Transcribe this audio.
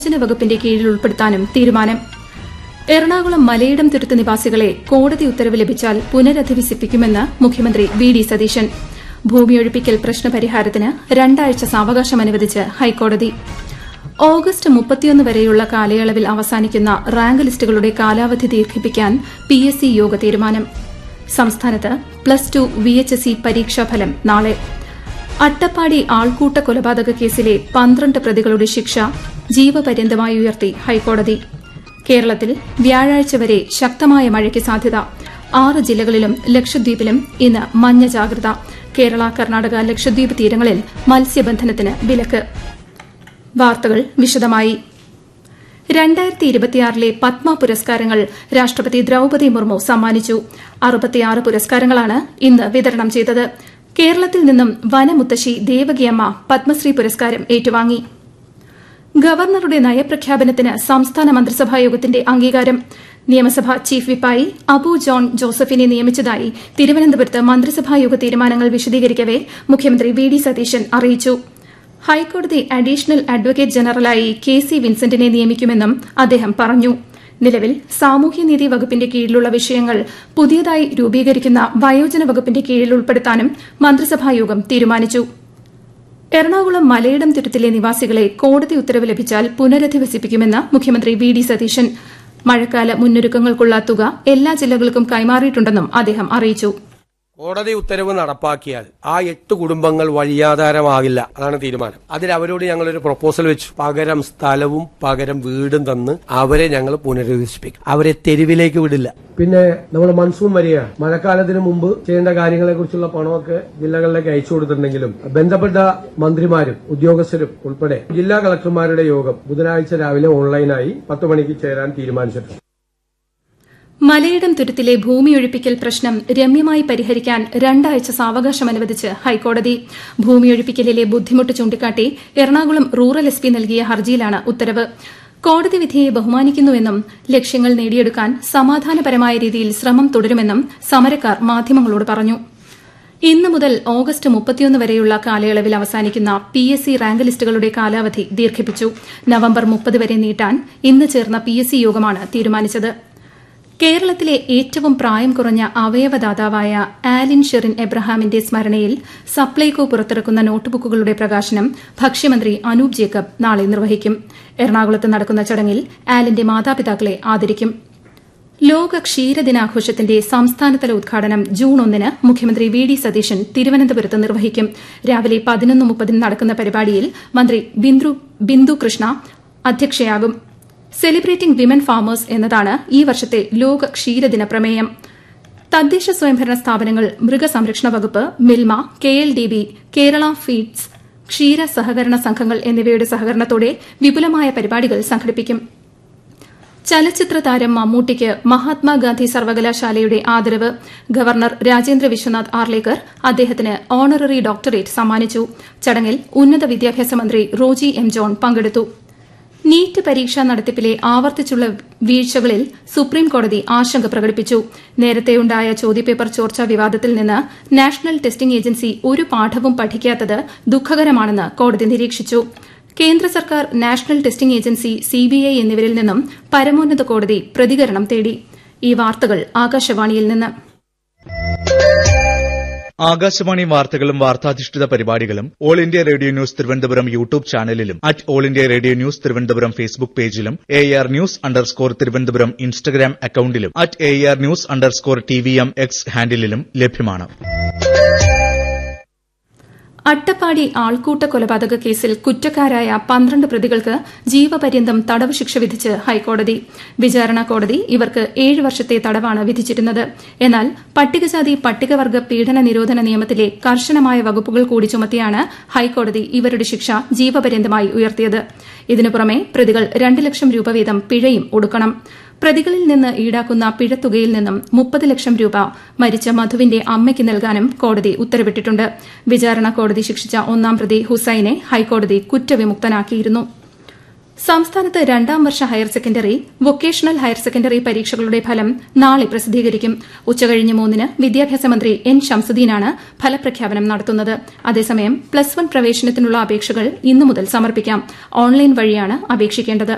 വിഭജന വകുപ്പിന്റെ കീഴിൽ ഉൾപ്പെടുത്താനും തീരുമാനം എറണാകുളം മലയിടം തുരുത്ത് നിവാസികളെ കോടതി ഉത്തരവ് ലഭിച്ചാൽ പുനരധിവസിപ്പിക്കുമെന്ന് മുഖ്യമന്ത്രി വി ഡി സതീശൻ ഭൂമിയൊഴിപ്പിക്കൽ പ്രശ്നപരിഹാരത്തിന് രണ്ടാഴ്ച സാവകാശം അനുവദിച്ച് ഹൈക്കോടതി ഓഗസ്റ്റ് മുപ്പത്തിയൊന്ന് വരെയുള്ള കാലയളവിൽ അവസാനിക്കുന്ന റാങ്ക് ലിസ്റ്റുകളുടെ കാലാവധി ദീർഘിപ്പിക്കാൻ പി എസ് സി യോഗ തീരുമാനം സംസ്ഥാനത്ത് plus two V H S C പരീക്ഷാഫലം നാളെ അട്ടപ്പാടി ആൾക്കൂട്ട കൊലപാതക കേസിലെ പന്ത്രണ്ട് പ്രതികളുടെ ശിക്ഷ ജീവപര്യന്തമായി ഉയർത്തി ഹൈക്കോടതി കേരളത്തിൽ വ്യാഴാഴ്ച വരെ ശക്തമായ മഴയ്ക്ക് സാധ്യത ആറ് ജില്ലകളിലും ലക്ഷദ്വീപിലും ഇന്ന് മഞ്ഞ ജാഗ്രത കേരള കർണാടക ലക്ഷദ്വീപ് തീരങ്ങളിൽ മത്സ്യബന്ധനത്തിന് വിലക്ക് വാർത്തകൾ വിശദമായി രണ്ടായിരത്തി ഇരുപത്തിയാറിലെ പത്മ പുരസ്കാരങ്ങൾ രാഷ്ട്രപതി ദ്രൌപതി മുർമു സമ്മാനിച്ചു അറുപത്തിയാറ് പുരസ്കാരങ്ങളാണ് ഇന്ന് വിതരണം ചെയ്തത് കേരളത്തിൽ നിന്നും വനമുത്തശ്ശി ദേവകിയമ്മ പത്മശ്രീ പുരസ്കാരം ഏറ്റുവാങ്ങി ഗവർണറുടെ നയപ്രഖ്യാപനത്തിന് സംസ്ഥാന മന്ത്രിസഭാ യോഗത്തിന്റെ അംഗീകാരം നിയമസഭാ ചീഫ് വിപ്പായി അബു ജോൺ ജോസഫിനെ നിയമിച്ചതായി തിരുവനന്തപുരത്ത് മന്ത്രിസഭായോഗ തീരുമാനങ്ങൾ വിശദീകരിക്കവെ മുഖ്യമന്ത്രി വി ഡി സതീശൻ അറിയിച്ചു ഹൈക്കോടതി അഡീഷണൽ അഡ്വക്കേറ്റ് ജനറലായി കെ സി വിൻസെന്റിനെ നിയമിക്കുമെന്നും അദ്ദേഹം പറഞ്ഞു നിലവിൽ സാമൂഹ്യനീതി വകുപ്പിന്റെ കീഴിലുള്ള വിഷയങ്ങൾ പുതിയതായി രൂപീകരിക്കുന്ന വയോജന വകുപ്പിന്റെ കീഴിൽ ഉൾപ്പെടുത്താനും മന്ത്രിസഭായോഗം തീരുമാനിച്ചു എറണാകുളം മലയിടം തുരുത്തിലെ നിവാസികളെ കോടതി ഉത്തരവ് ലഭിച്ചാൽ പുനരധിവസിപ്പിക്കുമെന്ന് മുഖ്യമന്ത്രി വി ഡി സതീശൻ മഴക്കാല മുന്നൊരുക്കങ്ങൾക്കുള്ള തുക എല്ലാ ജില്ലകൾക്കും കൈമാറിയിട്ടുണ്ടെന്നും അദ്ദേഹം അറിയിച്ചു കോടതി ഉത്തരവ് നടപ്പാക്കിയാൽ ആ എട്ട് കുടുംബങ്ങൾ വഴിയാധാരമാകില്ല അതാണ് തീരുമാനം അതിൽ അവരോട് ഞങ്ങൾ ഒരു പ്രപ്പോസൽ വെച്ചു പകരം സ്ഥലവും പകരം വീടും തന്ന് അവരെ ഞങ്ങൾ പുനരധിവസിപ്പിക്കും അവരെ തെരുവിലേക്ക് വിടില്ല പിന്നെ നമ്മൾ മൺസൂൺ വരികയാണ് മഴക്കാലത്തിന് മുമ്പ് ചെയ്യേണ്ട കാര്യങ്ങളെ കുറിച്ചുള്ള പണമൊക്കെ ജില്ലകളിലേക്ക് അയച്ചു കൊടുത്തിട്ടുണ്ടെങ്കിലും ബന്ധപ്പെട്ട മന്ത്രിമാരും ഉദ്യോഗസ്ഥരും ഉൾപ്പെടെ ജില്ലാ കളക്ടർമാരുടെ യോഗം ബുധനാഴ്ച രാവിലെ ഓൺലൈനായി പത്ത് മണിക്ക് ചേരാൻ തീരുമാനിച്ചിട്ടുണ്ട് മലയിടം തുരുത്തിലെ ഭൂമിയൊഴിപ്പിക്കൽ പ്രശ്നം രമ്യമായി പരിഹരിക്കാൻ രണ്ടാഴ്ച സാവകാശം അനുവദിച്ച് ഹൈക്കോടതി ഭൂമിയൊഴിപ്പിക്കലിലെ ബുദ്ധിമുട്ട് ചൂണ്ടിക്കാട്ടി എറണാകുളം റൂറൽ എസ് പി നൽകിയ ഹർജിയിലാണ് ഉത്തരവ് കോടതി വിധിയെ ബഹുമാനിക്കുന്നുവെന്നും ലക്ഷ്യങ്ങൾ നേടിയെടുക്കാൻ സമാധാനപരമായ രീതിയിൽ ശ്രമം തുടരുമെന്നും സമരക്കാർ മാധ്യമങ്ങളോട് പറഞ്ഞു ഇന്ന് മുതൽ ഓഗസ്റ്റ് മുപ്പത്തിയൊന്ന് വരെയുള്ള കാലയളവിൽ അവസാനിക്കുന്ന പി എസ് സി റാങ്ക് ലിസ്റ്റുകളുടെ കാലാവധി ദീർഘിപ്പിച്ചു നവംബർ മുപ്പത് വരെ നീട്ടാൻ ഇന്ന് ചേർന്ന പി എസ് സി യോഗമാണ് തീരുമാനിച്ചത് കേരളത്തിലെ ഏറ്റവും പ്രായം കുറഞ്ഞ അവയവദാതാവായ ആലിൻ ഷെറിൻ എബ്രഹാമിന്റെ സ്മരണയിൽ സപ്ലൈകോ പുറത്തിറക്കുന്ന നോട്ട്ബുക്കുകളുടെ പ്രകാശനം ഭക്ഷ്യമന്ത്രി അനൂപ് ജേക്കബ് നാളെ നിർവഹിക്കും എറണാകുളത്ത് നടക്കുന്ന ചടങ്ങിൽ ആലിന്റെ മാതാപിതാക്കളെ ആദരിക്കും ലോക ക്ഷീരദിനാഘോഷത്തിന്റെ സംസ്ഥാനതല ഉദ്ഘാടനം ജൂൺ ഒന്നിന് മുഖ്യമന്ത്രി വി ഡി സതീശൻ തിരുവനന്തപുരത്ത് നിർവഹിക്കും രാവിലെ പതിനൊന്ന് മുപ്പതിന് നടക്കുന്ന പരിപാടിയിൽ മന്ത്രി ബിന്ദു കൃഷ്ണ അധ്യക്ഷയാകും സെലിബ്രേറ്റിംഗ് വിമൻ ഫാമേഴ്സ് എന്നതാണ് ഈ വർഷത്തെ ലോക ക്ഷീരദിന പ്രമേയം തദ്ദേശ സ്വയംഭരണ സ്ഥാപനങ്ങൾ മൃഗസംരക്ഷണ വകുപ്പ് Milma K L D B Kerala feeds ക്ഷീര സഹകരണ സംഘങ്ങൾ എന്നിവയുടെ സഹകരണത്തോടെ വിപുലമായ പരിപാടികൾ സംഘടിപ്പിക്കും ചലച്ചിത്ര താരം മമ്മൂട്ടിക്ക് മഹാത്മാഗാന്ധി സർവകലാശാലയുടെ ആദരവ് ഗവർണർ രാജേന്ദ്ര വിശ്വനാഥ് ആർലേക്കർ അദ്ദേഹത്തിന് ഓണററി ഡോക്ടറേറ്റ് സമ്മാനിച്ചു ചടങ്ങിൽ ഉന്നത വിദ്യാഭ്യാസ മന്ത്രി റോജി എം ജോൺ പങ്കെടുത്തു നീറ്റ് പരീക്ഷാ നടത്തിപ്പിലെ ആവർത്തിച്ചുള്ള വീഴ്ചകളിൽ സുപ്രീംകോടതി ആശങ്ക പ്രകടിപ്പിച്ചു നേരത്തെയുണ്ടായ ചോദ്യപേപ്പർ ചോർച്ചാ വിവാദത്തിൽ നിന്ന് നാഷണൽ ടെസ്റ്റിംഗ് ഏജൻസി ഒരു പാഠവും പഠിക്കാത്തത് ദുഃഖകരമാണെന്ന് കോടതി നിരീക്ഷിച്ചു കേന്ദ്ര സർക്കാർ നാഷണൽ ടെസ്റ്റിംഗ് ഏജൻസി സിബിഐ എന്നിവരിൽ നിന്നും പരമോന്നത കോടതി പ്രതികരണം തേടി ഈ വാർത്തകൾ ആകാശവാണിയിൽ നിന്ന് ആകാശവാണി വാർത്തകളും വാർത്താധിഷ്ഠിത പരിപാടികളും all India radio news Thiruvananthapuram YouTube ചാനലിലും at all India radio news Thiruvananthapuram Facebook പേജിലും A R news underscore Thiruvananthapuram Instagram അക്കൌണ്ടിലും at A R news underscore T V M X ഹാൻഡിലും ലഭ്യമാണ് അട്ടപ്പാടി ആൾക്കൂട്ട കൊലപാതക കേസിൽ കുറ്റക്കാരായ പന്ത്രണ്ട് പ്രതികൾക്ക് ജീവപര്യന്തം തടവ് ശിക്ഷ വിധിച്ച് ഹൈക്കോടതി വിചാരണ കോടതി ഇവർക്ക് ഏഴ് വർഷത്തെ തടവാണ് വിധിച്ചിരുന്നത് എന്നാൽ പട്ടികജാതി പട്ടികവർഗ പീഡന നിരോധന നിയമത്തിലെ കർശനമായ വകുപ്പുകൾ കൂടി ചുമത്തിയാണ് ഹൈക്കോടതി ഇവരുടെ ശിക്ഷ ജീവപര്യന്തമായി ഉയർത്തിയത് ഇതിനു പുറമെ പ്രതികൾ രണ്ട് ലക്ഷം രൂപ വീതം പിഴയും ഒടുക്കണം പ്രതികളിൽ നിന്ന് ഈടാക്കുന്ന പിഴത്തുകയിൽ നിന്നും മുപ്പത് ലക്ഷം രൂപ മരിച്ച മധുവിന്റെ അമ്മയ്ക്ക് നൽകാനും കോടതി ഉത്തരവിട്ടിട്ടുണ്ട് വിചാരണ കോടതി ശിക്ഷിച്ച ഒന്നാം പ്രതി ഹുസൈനെ ഹൈക്കോടതി കുറ്റവിമുക്തനാക്കിയിരുന്നു സംസ്ഥാനത്ത് രണ്ടാം വർഷ higher secondary vocational higher secondary പരീക്ഷകളുടെ ഫലം നാളെ പ്രസിദ്ധീകരിക്കും ഉച്ചകഴിഞ്ഞ് മൂന്നിന് വിദ്യാഭ്യാസ മന്ത്രി എൻ ഷംസുദ്ദീനാണ് ഫലപ്രഖ്യാപനം നടത്തുന്നത് അതേസമയം പ്ലസ് വൺ പ്രവേശനത്തിനുള്ള അപേക്ഷകൾ ഇന്നു മുതൽ സമർപ്പിക്കാം ഓൺലൈൻ വഴിയാണ് അപേക്ഷിക്കേണ്ടത്